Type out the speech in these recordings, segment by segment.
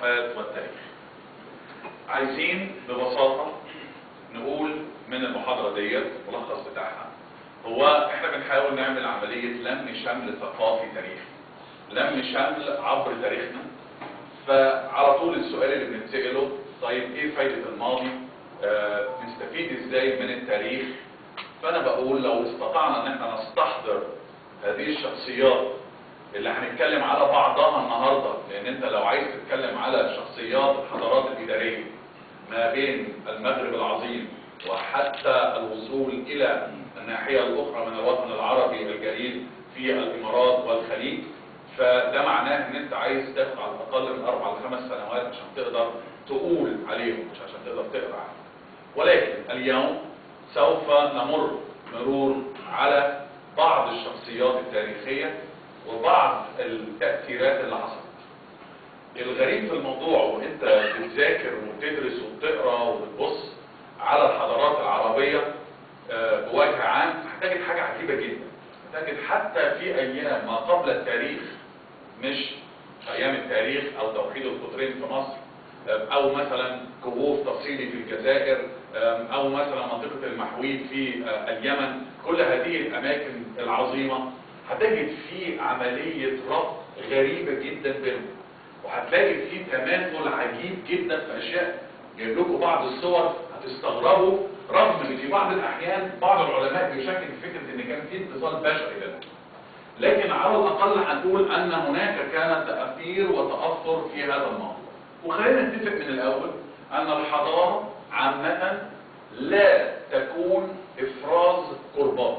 الثقافات والتاريخ عايزين ببساطة نقول من المحاضرة ديت الملخص بتاعها هو احنا بنحاول نعمل عملية لم شمل ثقافي تاريخي لم شمل عبر تاريخنا فعلى طول السؤال اللي بنتسأله طيب ايه فايدة الماضي آه نستفيد ازاي من التاريخ فانا بقول لو استطعنا ان احنا نستحضر هذه الشخصيات اللي هنتكلم على بعضها النهاردة لان انت لو عايز تتكلم على شخصيات الحضارات الادارية ما بين المغرب العظيم وحتى الوصول الى الناحية الاخرى من الوطن العربي الجليل في الامارات والخليج فده معناه ان انت عايز تاخد على الاقل من اربع لخمس سنوات عشان تقدر تقول عليهم مش عشان تقدر تقرا عنهم ولكن اليوم سوف نمر مرور على بعض الشخصيات التاريخية وبعض التأثيرات اللي حصلت الغريب في الموضوع وانت بتذاكر وبتدرس وبتقرا وبتبص على الحضارات العربية بوجه عام هتجد حاجة عجيبة جدا هتجد حتى في ايام ما قبل التاريخ مش ايام التاريخ او توحيد القطرين في مصر او مثلا كهوف تفصيلي في الجزائر او مثلا منطقة المحويد في اليمن كل هذه الاماكن العظيمة هتجد في عملية ربط غريبة جدا بينهم وهتلاقي في تماثل عجيب جدا في اشياء جايب لكم بعض الصور هتستغربوا رغم ان في بعض الاحيان بعض العلماء بيشكك في فكرة ان كان في اتصال بشري بينهم لكن على الاقل هنقول ان هناك كان تأثير وتأثر في هذا الموضوع وخلينا نتفق من الاول ان الحضارة عامة لا تكون افراز قرباك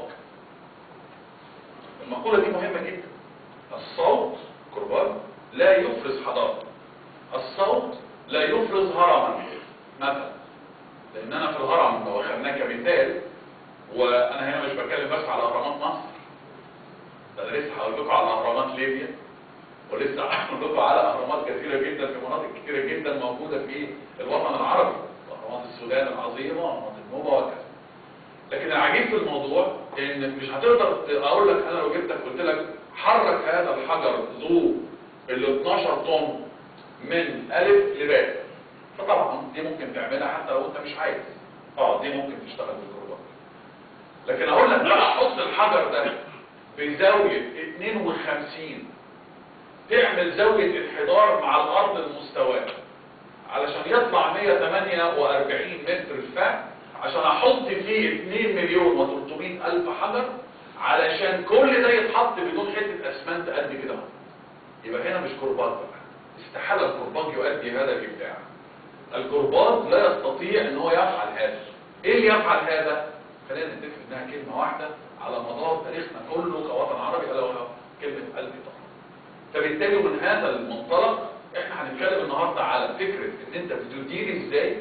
المقولة دي مهمة جدا الصوت قربان لا يفرز حضارة الصوت لا يفرز هرما مثلا لان انا في الهرم لو اخذناه كمثال وانا هنا مش بتكلم بس على اهرامات مصر ده انا لسه هقول لكم على اهرامات ليبيا ولسه هقول لكم على اهرامات كثيره جدا في مناطق كثيره جدا موجوده في الوطن العربي اهرامات السودان العظيمه واهرامات النوبه وكذا لكن العجيب في الموضوع ان مش هتقدر اقول لك انا لو جبتك قلت لك حرك هذا الحجر ذو ال 12 طن من الف لباء فطبعا دي ممكن تعملها حتى لو انت مش عايز اه دي ممكن تشتغل بالكربات لكن اقول لك بقى حط الحجر ده بزاويه 52 تعمل زاويه انحدار مع الارض المستواه علشان يطلع 148 متر الفهم عشان احط فيه 2 مليون و300 الف حجر علشان كل ده يتحط بدون حته اسمنت قد كده يبقى هنا مش كرباج بقى استحاله الكرباج يؤدي هذا الابداع الكرباج لا يستطيع ان هو يفعل هذا ايه اللي يفعل هذا خلينا نتفق انها كلمه واحده على مدار تاريخنا كله كوطن عربي الا وهي كلمه قلب طهر فبالتالي من هذا المنطلق احنا هنتكلم النهارده على فكره ان انت بتدير ازاي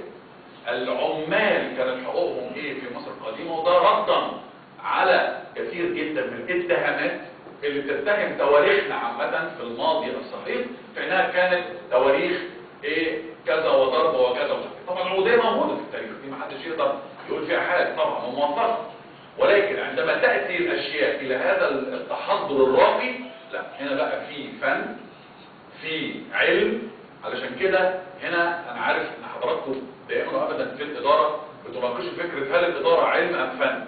العمال كانت حقوقهم ايه في مصر القديمة وده ردا على كثير جدا من الاتهامات اللي بتتهم تواريخنا عامة في الماضي الصحيح في انها كانت تواريخ ايه كذا وضرب وكذا وكذا طبعا العودية موجودة في التاريخ دي محدش يقدر يقول فيها حاجة طبعا وموثقة ولكن عندما تأتي الاشياء الى هذا التحضر الراقي لا هنا بقى في فن في علم علشان كده هنا انا عارف ان حضراتكم دائما وابدا في الاداره بتناقشوا فكره هل الاداره علم ام فن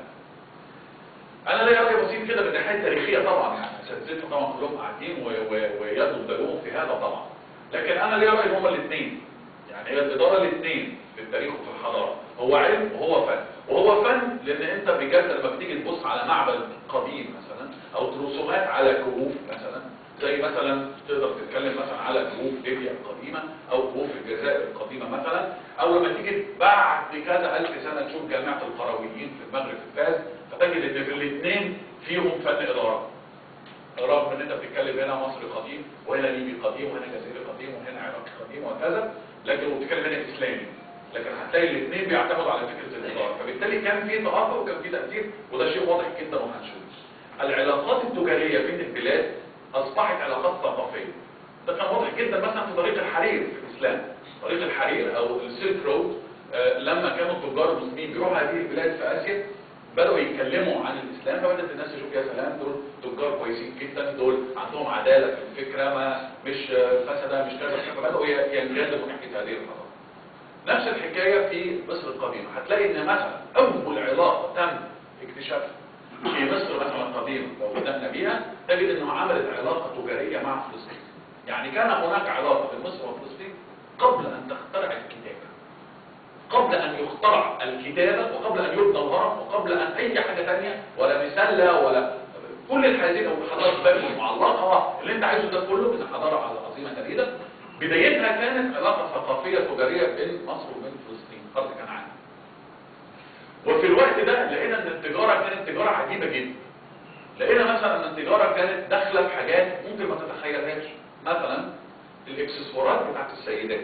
انا ليا راي بسيط كده من الناحيه التاريخيه طبعا يعني اساتذتنا طبعا كلهم قاعدين ويدوا بدلوهم في هذا طبعا لكن انا ليا راي هما الاثنين يعني هي الاداره الاثنين في التاريخ وفي الحضاره هو علم وهو فن وهو فن لان انت بجد لما بتيجي تبص على معبد قديم مثلا او رسومات على كهوف مثلا زي مثلا تقدر تتكلم مثلا على كهوف ليبيا القديمة او كهوف الجزائر القديمة مثلا او لما تيجي بعد كذا الف سنة تشوف جامعة القرويين في المغرب في فاس فتجد ان في الاثنين فيهم فن ادارة رغم ان انت بتتكلم هنا مصر قديم وهنا ليبي قديم وهنا جزائري قديم وهنا عراقي قديم وكذا لكن بتتكلم هنا اسلامي لكن هتلاقي الاثنين بيعتمدوا على فكرة الادارة فبالتالي كان في تأثر وكان في تأثير وده شيء واضح جدا وهنشوفه العلاقات التجارية بين البلاد اصبحت علاقات ثقافيه ده كان واضح جدا مثلا في طريق الحرير في الاسلام طريق الحرير او السيلك رود آه لما كانوا التجار المسلمين بيروحوا هذه البلاد في اسيا بدأوا يتكلموا عن الإسلام فبدأت الناس تشوف يا سلام دول تجار كويسين جدا دول عندهم عدالة في الفكرة ما مش فسدة مش كذا فبدأوا ينجذبوا ناحية هذه الحضارة نفس الحكاية في مصر القديمة هتلاقي ان مثلا اول علاقة تم اكتشافها في مصر مثلا القديمة لو بدأنا بيها تجد انه عملت علاقة تجارية مع فلسطين يعني كان هناك علاقة بين مصر وفلسطين قبل ان تخترع الكتابة قبل ان يخترع الكتابة وقبل ان يبنى الهرم وقبل ان اي حاجة تانية ولا مسلة ولا كل هذه الحضارات بابل المعلقة اللي انت عايزه ده كله من حضارة عظيمة جديدة بدايتها كانت علاقة ثقافية تجارية بين مصر وبين فلسطين أرض كنعان وفي الوقت ده لقينا ان التجارة كانت تجارة عجيبة جدا لقينا مثلا ان التجارة كانت داخلة في حاجات ممكن ما تتخيلهاش مثلا الاكسسوارات بتاعت السيدات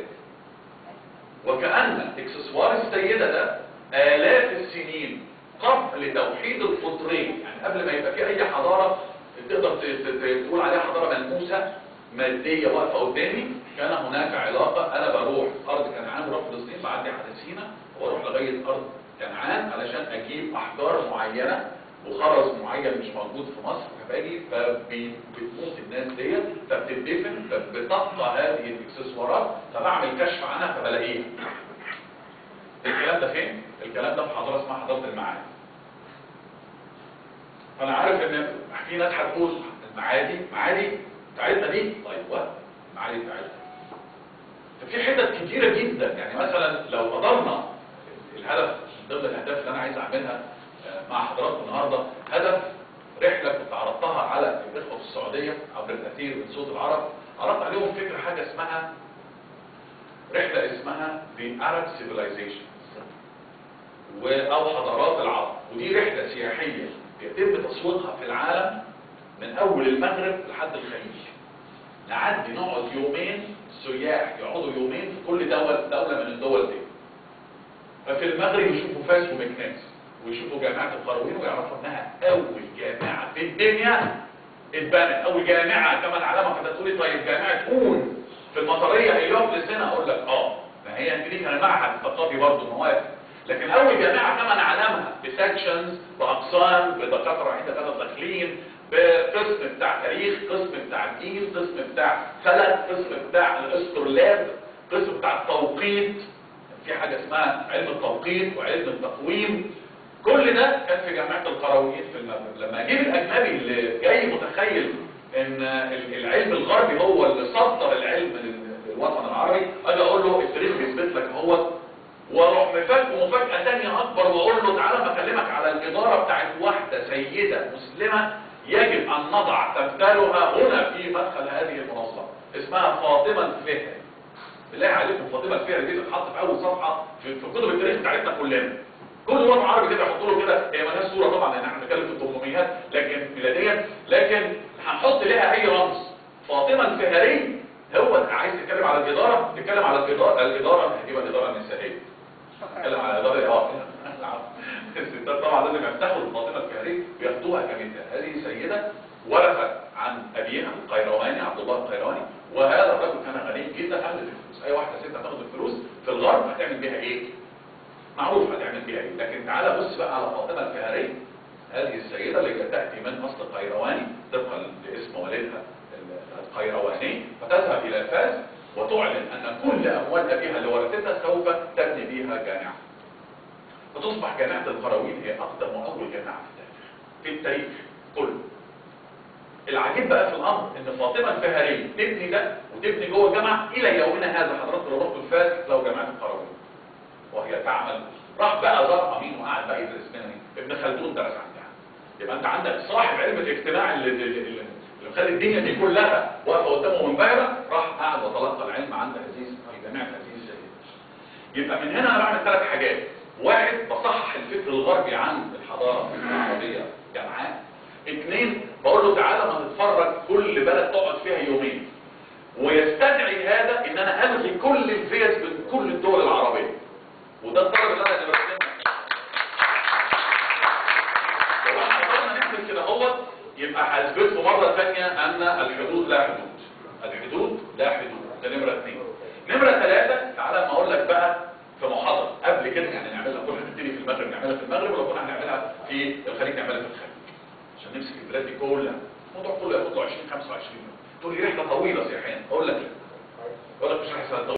وكأن اكسسوار السيدة ده آلاف السنين قبل توحيد الفطرين يعني قبل ما يبقى في اي حضارة تقدر تقول عليها حضارة ملموسة مادية واقفة قدامي كان هناك علاقة انا بروح ارض كنعان بروح فلسطين بعدي على سينا واروح لغاية ارض كنعان علشان اجيب احجار معينة وخرز معين مش موجود في مصر فباجي فبتموت الناس ديت فبتدفن فبتبقى هذه الاكسسوارات فبعمل كشف عنها فبلاقيها الكلام ده فين؟ الكلام ده في حضارة اسمها حضارة المعادي فانا عارف ان في ناس هتقول المعادي معادي بتاعتنا دي ايوه معادي بتاعتنا ففي حتت كتيرة جدا يعني مثلا لو قدرنا الهدف من ضمن الاهداف اللي انا عايز اعملها مع حضراتكم النهارده هدف رحله كنت عرضتها على الاخوه في السعوديه عبر الاثير من صوت العرب عرضت عليهم فكره حاجه اسمها رحله اسمها The Arab Civilization و او حضارات العرب ودي رحله سياحيه بيتم تسويقها في العالم من اول المغرب لحد الخليج نعدي نقعد يومين سياح يقعدوا يومين في كل دولة دولة من الدول دي ففي المغرب يشوفوا فاس ومكناس ويشوفوا جامعة القرويين ويعرفوا انها اول جامعة في الدنيا اتبنت اول جامعة كمان علامة كده تقولي طيب جامعة اون في المطرية ايوه فلسطين اقول لك اه ما هي دي كان معهد ثقافي برضه موافق لكن اول جامعة كمان علامها بسكشنز باقسام بدكاترة عندها كده داخلين بقسم بتاع تاريخ قسم بتاع دين قسم بتاع فلك قسم بتاع الاسترلاب قسم بتاع التوقيت في حاجة اسمها علم التوقيت وعلم التقويم كل ده كان في جامعة القرويين في المغرب لما اجيب الاجنبي اللي جاي متخيل ان العلم الغربي هو اللي صدر العلم للوطن العربي اجي اقول له التاريخ بيثبت لك هو واروح مفاجئه مفاجأة تانية اكبر واقول له تعالى بكلمك على الادارة بتاعت واحدة سيدة مسلمة يجب ان نضع تمثالها هنا في مدخل هذه المنظمة اسمها فاطمة الفهري بالله عليكم فاطمة الفهري دي تتحط في اول صفحة في, في كتب التاريخ بتاعتنا كلنا كل وطن عربي كده يحطوا له كده هي مالهاش صورة طبعا لان احنا بنتكلم في الثمانينات لكن ميلاديا لكن هنحط لها اي رمز فاطمة الفهري هو عايز تتكلم على الادارة تتكلم على الادارة الادارة هتبقى الادارة النسائية تتكلم على الادارة اه الستات طبعا لازم يفتحوا فاطمة الفهري وياخدوها كمثال هذه سيدة ورثت عن ابيها القيرواني عبد الله القيرواني وهذا الرجل كان غني جدا اخذ الفلوس اي واحده ست هتاخد الفلوس في الغرب هتعمل بيها ايه معروف هتعمل بيها ايه لكن تعالى بص بقى على فاطمه الفهري هذه السيده اللي تاتي من اصل قيرواني طبقا لاسم والدها القيرواني فتذهب الى فاس وتعلن ان كل اموال ابيها اللي ورثتها سوف تبني بها جامعه وتصبح جامعه القرويين هي اقدم واول جامعه في التاريخ في التاريخ كله العجيب بقى في الامر ان فاطمه الفهري تبني ده وتبني جوه الجامعه الى يومنا هذا حضرتك لو رحتوا الفاس لو جامعه القرويين وهي تعمل راح بقى زار مين وقعد بقى يدرس منها مين ابن خلدون درس عندها يبقى انت عندك صاحب علم الاجتماع اللي, اللي, اللي مخلي الدنيا دي كلها واقفه قدامه منبهره راح قعد وتلقى العلم عند هذه في جامعه هذه السيده يبقى من هنا انا بعمل ثلاث حاجات واحد بصحح الفكر الغربي عن الحضاره العربيه جامعات اثنين بقول له تعالى ما نتفرج كل بلد تقعد فيها يومين ويستدعي هذا ان انا الغي كل الفيز من كل الدول العربيه وده الطلب اللي انا برسمه لو احنا قدرنا نعمل كده هو يبقى هثبته مره ثانيه ان الحدود لا حدود الحدود لا حدود ده نمره اثنين نمره ثلاثه تعالى ما اقول لك بقى في محاضره قبل كده يعني نعملها كل هتبتدي في المغرب المغرب نعملها في المغرب ولو كنا هنعملها في الخليج نعملها في الخليج عشان نمسك البلاد دي كلها الموضوع كله ياخد له 20 25 يوم تقول لي رحله طويله سياحيا اقول لك لا اقول لك مش رحله طويله